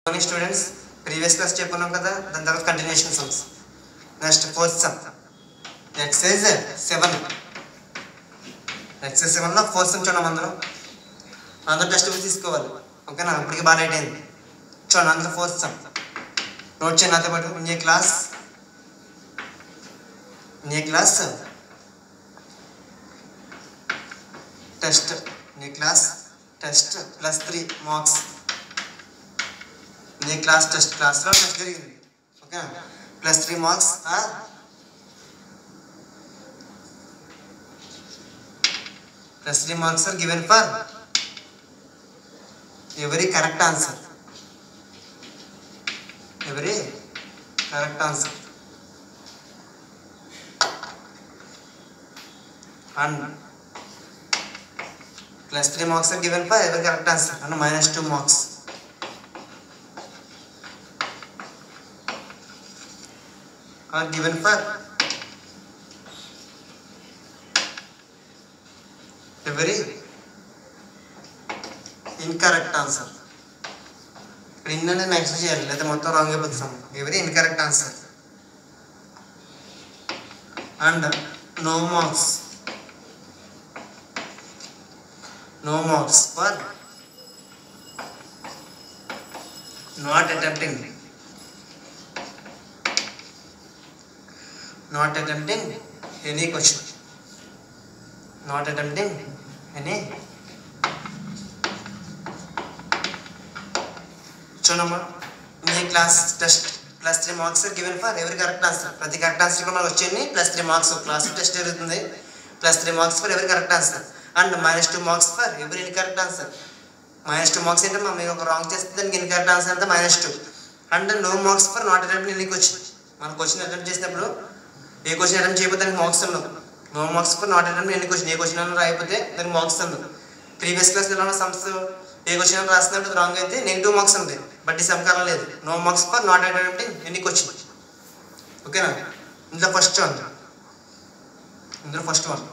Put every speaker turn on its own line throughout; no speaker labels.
Morning students previous class చెప్పుకున్నాం కదా దాని తర్వాత continuation sums next fourth sum exercise seven exercise సెవెన్లో ఫోర్త్ సమ్ చూడండి అందరూ అందరూ టెస్ట్ బుక్ తీసుకోవాలి ఓకేనా ఇప్పటికి బాగా లేట్ అయింది చూడండి అందరూ ఫోర్త్ సమ్ నోట్ చేయండి నాతో పాటు నీ క్లాస్ నీ క్లాస్ టెస్ట్ నీ class test plus three marks నీ క్లాస్ టెస్ట్ క్లాస్లో టెస్ట్ జరిగింది okay plus three marks plus three marks are given for every correct answer every correct answer and plus three marks are given for every correct answer and minus two marks are given for every incorrect answer ఇక్కడ in అనేది next చేయాలి లేదా మొత్తం wrong అయిపోతాం every incorrect answer and no marks no marks for not attempting not attempting any question not attempting any చూడమ్మా మీ class test plus three marks given for every correct answer ప్రతి correct answer మనకు వచ్చేది plus three marks class test జరుగుతుంది plus three marks for every correct answer and minus two marks for every incorrect answer minus two marks ఏంటంటే మీరు ఒక wrong చేస్తే దానికి incorrect answer అంతా minus two and no marks for not attempt any question మన question attempt చేసినప్పుడు ఏ question attempt చేయకపోతే దానికి మార్క్స్ ఉండవు no marks for not attempt ఎన్ని క్వశ్చన్ ఏ క్వశ్చన్ అన్న రాయకపోతే దానికి మార్క్స్ ఉండదు ప్రీవియస్ క్లాస్ ఎలా సంస్థ ఏ క్వశ్చన్ అన్న రాసినప్పుడు రాంగ్ అయితే నెగిటివ్ మార్క్స్ ఉంది బట్ ఈ సమకాలం లేదు no marks for not attempt ఎన్ని క్వశ్చన్ ఓకేనా ఇందులో ఫస్ట్ వన్ ఇందులో ఫస్ట్ వన్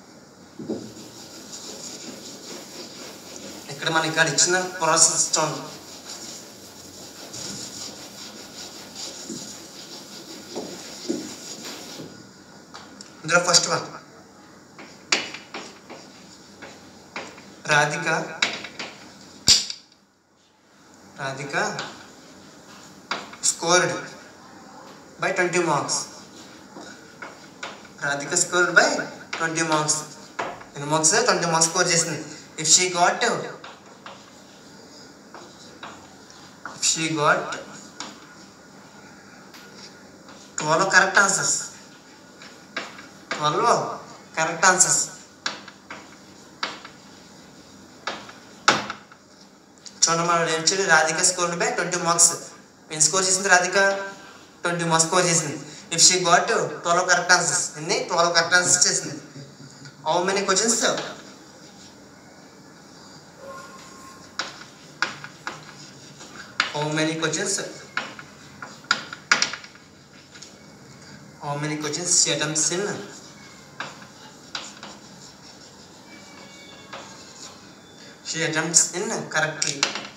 ఇక్కడ మన ఇక్కడ ఇచ్చిన ప్రాసెస్ చూడండి ఇందులో first one Radhika Radhika scored by twenty marks Radhika scored by twenty marks ఎన్ని మార్క్స్ ట్వంటీ మార్క్స్ స్కోర్ చేసింది if she got if she got twelve correct answers twelve correct answers చూడండి మనం ఏం చేయాలి Radhika score by twenty marks ఎన్ని score చేసింది Radhika twenty marks score చేసింది if she got twelve correct answers ఎన్ని ట్వెల్వ్ కరెక్ట్ ఆన్సర్స్ చేసింది how many questions how many questions how many questions she attempts in she attempts in correctly.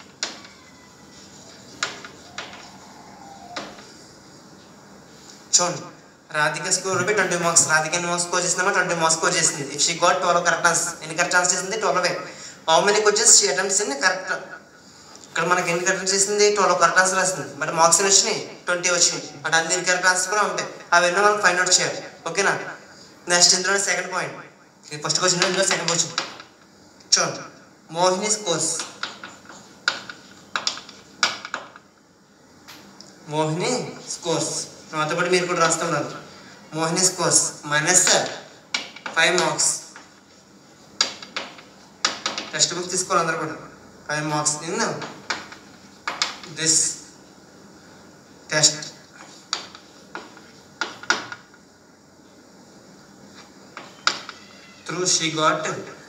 చూడండి Radhika score by twenty marks Radhika ఎన్ని marks score చేసిందమ్మా twenty marks score చేసింది if she got twelve correct answer ఎన్ని correct answer చేసింది twelve how many questions she attempts in correct ఇక్కడ మనకి ఎన్ని correct చేసింది ట్వెల్వ్ కరెక్ట్ ఆన్సర్ వస్తుంది బట్ మార్క్స్ ఎన్ని వచ్చినాయి ట్వంటీ వచ్చినాయి బట్ అన్ని కరెక్ట్ ఆన్సర్ కూడా ఉంటాయి అవన్నీ మనం ఫైండ్ అవుట్ చేయాలి ఓకేనా నెక్స్ట్ ఇందులో సెకండ్ పాయింట్ ఇది ఫస్ట్ క్వశ్చన్ ఇందులో సెకండ్ క్వశ్చన్ చూడండి మోహిని స్కోర్స్ మోహిని స్కోర్స్ నాతో పాటు మీరు కూడా రాస్తున్నారు Mohini scores minus five marks text book తీసుకోవాలి అందరూ కూడా five marks in this test through she got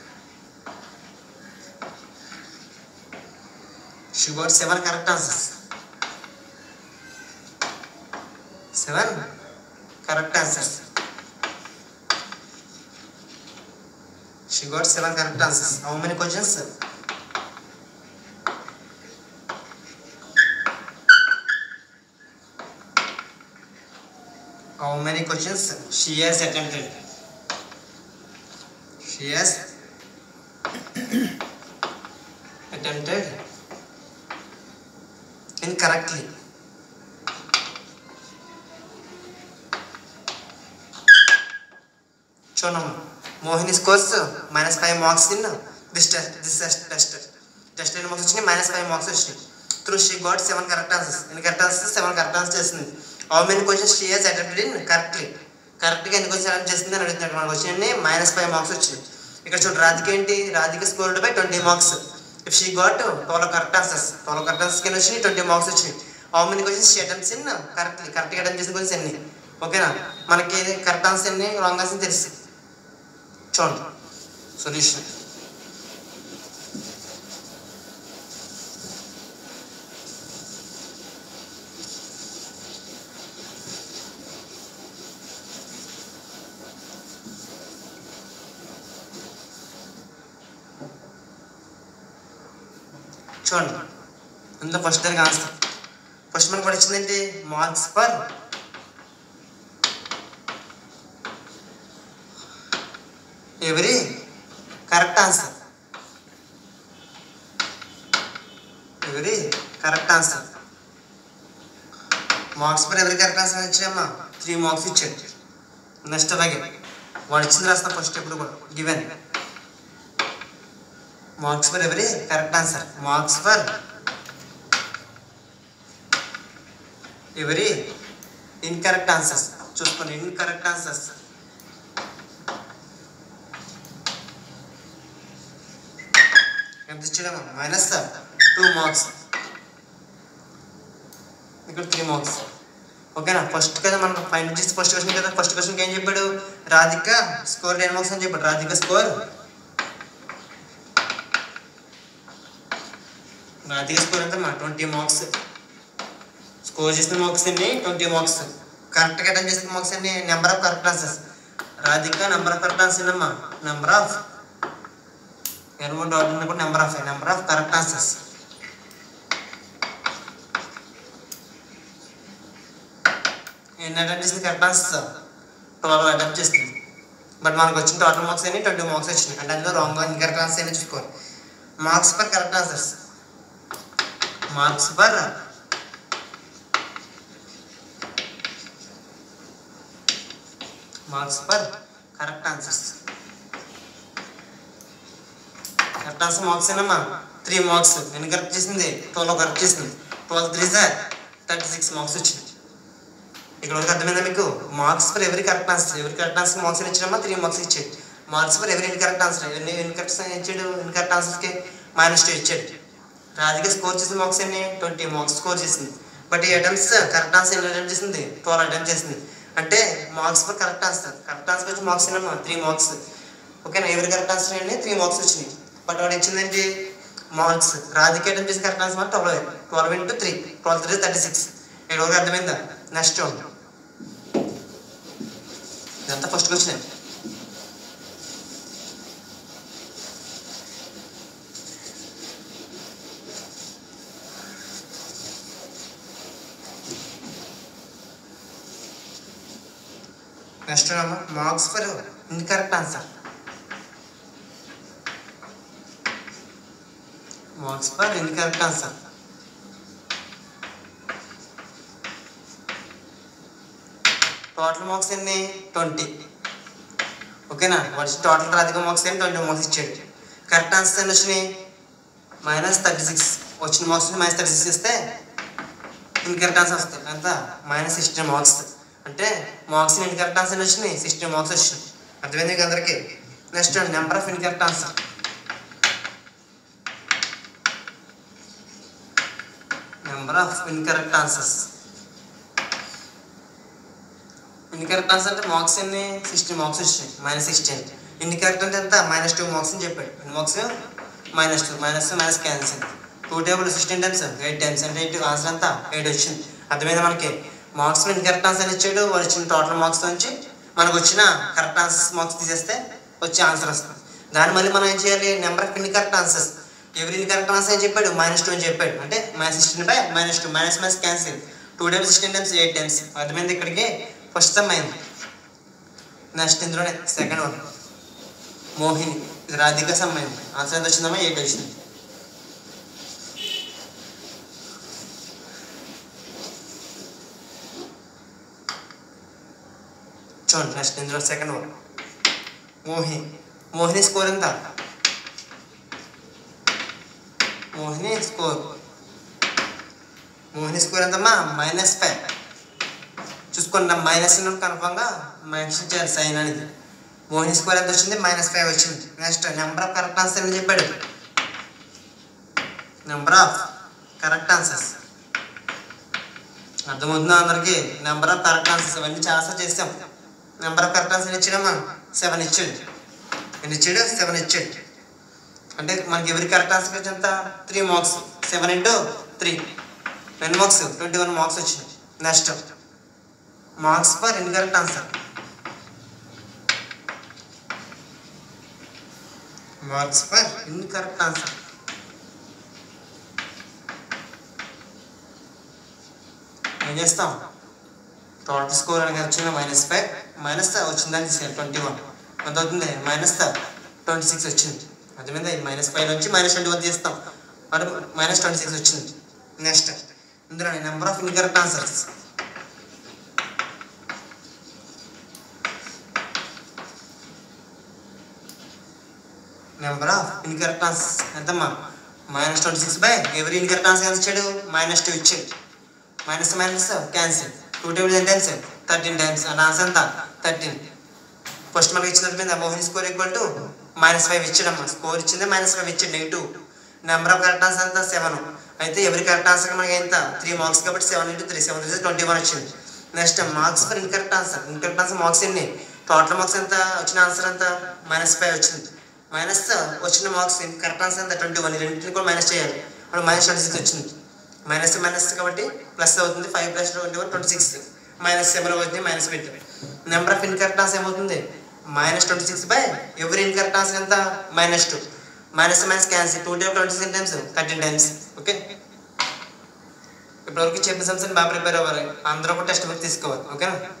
she got seven correct answers. Seven correct answers. She got seven correct answers. How many questions? How many questions she has attempted she has attempted incorrectly. చూడమ్మా Mohini scores minus five marks in this test this test test ఎన్ని marks వచ్చినాయి minus five marks వచ్చినాయి through she got seven correct answers ఎన్ని correct answers seven correct answers చేసింది how many questions she has attempted in correctly కరెక్ట్గా ఎన్ని questions attempt చేసింది అని అడుగుతున్నాడు మనకు వచ్చినాయి మైనస్ ఫైవ్ మార్క్స్ వచ్చినాయి ఇక్కడ చూడు రాధిక ఏంటి Radhika scored by twenty marks if she got twelve correct answers twelve correct answers కింద వచ్చినాయి ట్వంటీ మార్క్స్ వచ్చినాయి how many questions she attempts in correctly కరెక్ట్గా అటెంప్ట్ చేసిన క్వశ్చన్స్ ఎన్ని ఓకేనా మనకి కరెక్ట్ ఆన్సర్ ఎన్ని రాంగ్ ఆన్సర్ తెలుసు చూడండి సొల్యూషన్ చూడండి అందులో ఫస్ట్ దానికి ఆన్సర్ ఫస్ట్ మనకు కూడా వచ్చిందేంటి marks per every correct answer every correct answer marks per every correct answer ఇచ్చాడమ్మా త్రీ మార్క్స్ ఇచ్చాడు నెక్స్ట్ అలాగే వాడు ఇచ్చింది రాస్తా ఫస్ట్ ఎప్పుడు కూడా given marks for every correct answer marks for every incorrect answers చూసుకోండి ఇన్కరెక్ట్ ఆన్సర్స్ ఎంత ఇచ్చాడమ్మా మైనస్ టూ మార్క్స్ ఇక్కడ త్రీ మార్క్స్ ఓకేనా ఫస్ట్ కదా మనం ఫైవ్ నుంచి ఫస్ట్ క్వశ్చన్ కదా ఫస్ట్ క్వశ్చన్కి ఏం చెప్పాడు రాధిక స్కోర్ టెన్ మార్క్స్ అని చెప్పాడు రాధిక స్కోర్ రాధిక స్కోర్ ఎంత మా ట్వంటీ మార్క్స్ స్కోర్ చేసిన మార్క్స్ అన్ని ట్వంటీ మార్క్స్ కరెక్ట్గా అటెండ్ చేసిన మార్క్స్ అన్ని number of correct answers Radhika number of correct answer అమ్మా నెంబర్ ఆఫ్ ఎనభై డాట్ కూడా number of number of correct answers ఎన్ని అటెంప్ట్ చేసింది కరెక్ట్ ఆన్సర్స్ ట్వెల్వ్ అటెంప్ట్ చేస్తుంది బట్ మనకు వచ్చిన టోటల్ మార్క్స్ అన్ని ట్వంటీ మార్క్స్ వచ్చినాయి అంటే అందులో రాంగ్ ఇన్కరెక్ట్ ఆన్సర్ అని చూసుకోవాలి marks per correct answers marks per marks per correct answers correct answer marks ఏనమ్మా త్రీ మార్క్స్ నేను కరెక్ట్ చేసింది ట్వెల్వ్ కరెక్ట్ చేసింది twelve three sir thirty six marks వచ్చింది ఇక్కడ వరకు అర్థమైందా మీకు marks for every correct answer every correct answer marks ఇచ్చాడమ్మా త్రీ మార్క్స్ ఇచ్చాడు marks for every incorrect answer ఎన్ని ఇన్కరెక్ట్ ఇచ్చాడు ఇన్కరెక్ట్ ఆన్సర్స్కి మైనస్ టూ ఇచ్చాడు రాధిక స్కోర్ చేసిన మార్క్స్ ఎన్ని ట్వంటీ మార్క్స్ స్కోర్ చేసింది బట్ ఈ అటెంప్ట్స్ కరెక్ట్ ఆన్సర్ ఎన్ని అటెంప్ట్ చేసింది ట్వెల్వ్ అటెంప్ట్ చేసింది అంటే marks for correct answer correct answer వచ్చి మార్క్స్ ఏమన్నా త్రీ మార్క్స్ ఓకేనా ఎవరి కరెక్ట్ ఆన్సర్ అండి త్రీ మార్క్స్ వచ్చినాయి బట్ వాడు ఇచ్చిందేంటి మార్క్స్ రాధిక అటెంప్ట్ చేసిన correct answer twelve twelve into three twelve three thirty six ఇక్కడ వరకు అర్థమైందా నెక్స్ట్ ఇదంతా ఫస్ట్ క్వశ్చన్ నెక్స్ట్ అమ్మా marks for incorrect answer marks for incorrect answer total marks ఎన్ని ట్వంటీ ఓకేనా వాడి టోటల్ రాధిక మార్క్స్ ఎన్ని ట్వంటీ మార్క్స్ ఇచ్చాడు కరెక్ట్ ఆన్సర్ ఎన్ని వచ్చినాయి మైనస్ థర్టీ సిక్స్ వచ్చిన మార్క్స్ మైనస్ థర్టీ సిక్స్ ఇస్తే ఇన్కరెక్ట్ ఆన్సర్ వస్తాయి ఎంత మైనస్ సిక్స్టీన్ మార్క్స్ అంటే మార్క్స్ ఇన్కరెక్ట్ ఆన్సర్ ఎన్ని వచ్చినాయి సిక్స్టీన్ మార్క్స్ వచ్చినాయి అర్థమైంది మీకు అందరికీ next number of incorrect answer number of incorrect answers incorrect answer అంటే మార్క్స్ ఎన్ని సిక్స్టీన్ మార్క్స్ వచ్చినాయి మైనస్ సిక్స్టీన్ ఇన్కరెక్ట్ అంటే ఎంత మైనస్ టూ మార్క్స్ అని చెప్పాడు ఎన్ని marks minus two minus minus cancel two table sixteen times eight times అంటే eight answer అంతా ఎయిట్ వచ్చింది అర్థమైంది మనకి మార్క్స్ ఇన్కరెక్ట్ ఆన్సర్ ఇచ్చాడు వాడు ఇచ్చిన టోటల్ మార్క్స్ నుంచి మనకు వచ్చిన కరెక్ట్ ఆన్సర్స్ మార్క్స్ తీసేస్తే వచ్చే ఆన్సర్ వస్తుంది దాన్ని మళ్ళీ మనం ఏం చేయాలి నెంబర్ ఆఫ్ ఇన్కరెక్ట్ ఆన్సర్స్ ఎవరి ఇన్కరెక్ట్ ఆన్సర్ అని చెప్పాడు మైనస్ టూ అని చెప్పాడు అంటే minus sixteen by minus two minus minus cancel two times sixteen times eight times అర్థమైంది ఇక్కడికి ఫస్ట్ సమ్ అయింది నెక్స్ట్ ఇందులోనే సెకండ్ వన్ మోహిని ఇది రాధిక సమ్ అయింది ఆన్సర్ ఎంత వచ్చిందమ్మా ఎయిట్ వచ్చింది చూడండి నెక్స్ట్ ఇందులో second one Mohini Mohini score ఎంత మోహిని స్కోర్ మోహిని స్కోర్ ఎంతమ్మా మైనస్ ఫైవ్ చూసుకోండి నా మైనస్ కన్ఫామ్గా మెన్షన్ చేయాలి సైన్ అనేది మోహిని స్కోర్ ఎంత వచ్చింది మైనస్ ఫైవ్ వచ్చింది next number of correct answer అని చెప్పాడు నెంబర్ ఆఫ్ కరెక్ట్ ఆన్సర్స్ అర్థమవుతుందా అందరికి నెంబర్ ఆఫ్ కరెక్ట్ ఆన్సర్స్ ఇవన్నీ చాలాసార్లు చేస్తాం నెంబర్ ఆఫ్ కరెక్ట్ ఆన్సర్ ఇచ్చాడమ్మా సెవెన్ ఇచ్చాడు ఎన్ని ఇచ్చాడు సెవెన్ ఇచ్చాడు అంటే మనకి ఎవరి కరెక్ట్ ఆన్సర్ వచ్చి ఎంత three marks seven into three ఎన్ని మార్క్స్ ట్వంటీ వన్ మార్క్స్ వచ్చింది next marks for incorrect answer marks for incorrect answer ఏం చేస్తాం టోటల్ స్కోర్ అనేది వచ్చింది మైనస్ ఫైవ్ మైనస్ వచ్చిందని తీసేయాలి ట్వంటీ వన్ ఎంత అవుతుంది మైనస్ ట్వంటీ సిక్స్ వచ్చింది అర్థమైందా ఈ మైనస్ ఫైవ్ నుంచి మైనస్ ట్వంటీ వన్ తీస్తాం అంటే మైనస్ ట్వంటీ సిక్స్ వచ్చింది నెక్స్ట్ ఇందులో number of incorrect answers number of incorrect answers ఎంతమ్మా మైనస్ ట్వంటీ సిక్స్ బై ఎవరి ఇన్కరెక్ట్ ఆన్సర్ ఎంత ఇచ్చాడు మైనస్ టూ ఇచ్చాడు minus minus cancel two tables ఎంత times thirteen times and answer ఎంత థర్టీన్ ఫస్ట్ మనకి ఇచ్చినట్టు మీద Mohan score equal to minus five ఇచ్చాడమ్మా స్కోర్ ఇచ్చింది మైనస్ ఫైవ్ ఇచ్చాడు negative number of correct answer ఎంత సెవెన్ అయితే ఎవరి కరెక్ట్ ఆన్సర్ మనకి ఎంత త్రీ మార్క్స్ కాబట్టి seven into three seven three twenty one వచ్చింది next marks for incorrect answer incorrect answer marks ఎన్ని టోటల్ మార్క్స్ ఎంత వచ్చిన ఆన్సర్ ఎంత మైనస్ ఫైవ్ వచ్చింది మైనస్ వచ్చిన మార్క్స్ కరెక్ట్ ఆన్సర్ ఎంత ట్వంటీ వన్ రెండింటిని కూడా మైనస్ చేయాలి అప్పుడు మైనస్ ట్వంటీ సిక్స్ వచ్చింది మైనస్ మైనస్ కాబట్టి ప్లస్ అవుతుంది five plus twenty one twenty six minus seven అవుతుంది మైనస్ పెట్టి నెంబర్ ఆఫ్ ఇన్కరెక్ట్ ఆన్సర్ ఏమవుతుంది మైనస్ ట్వంటీ సిక్స్ బై ఎవరి ఇన్కరెక్ట్ ఆన్సర్ ఎంత minus two minus minus cancel two type twenty six times thirteen times okay ఇప్పటివరకు చెప్పిన sums బాగా prepare అవ్వాలి అందరూ ఒక టెక్స్ట్ బుక్ తీసుకోవాలి ఓకేనా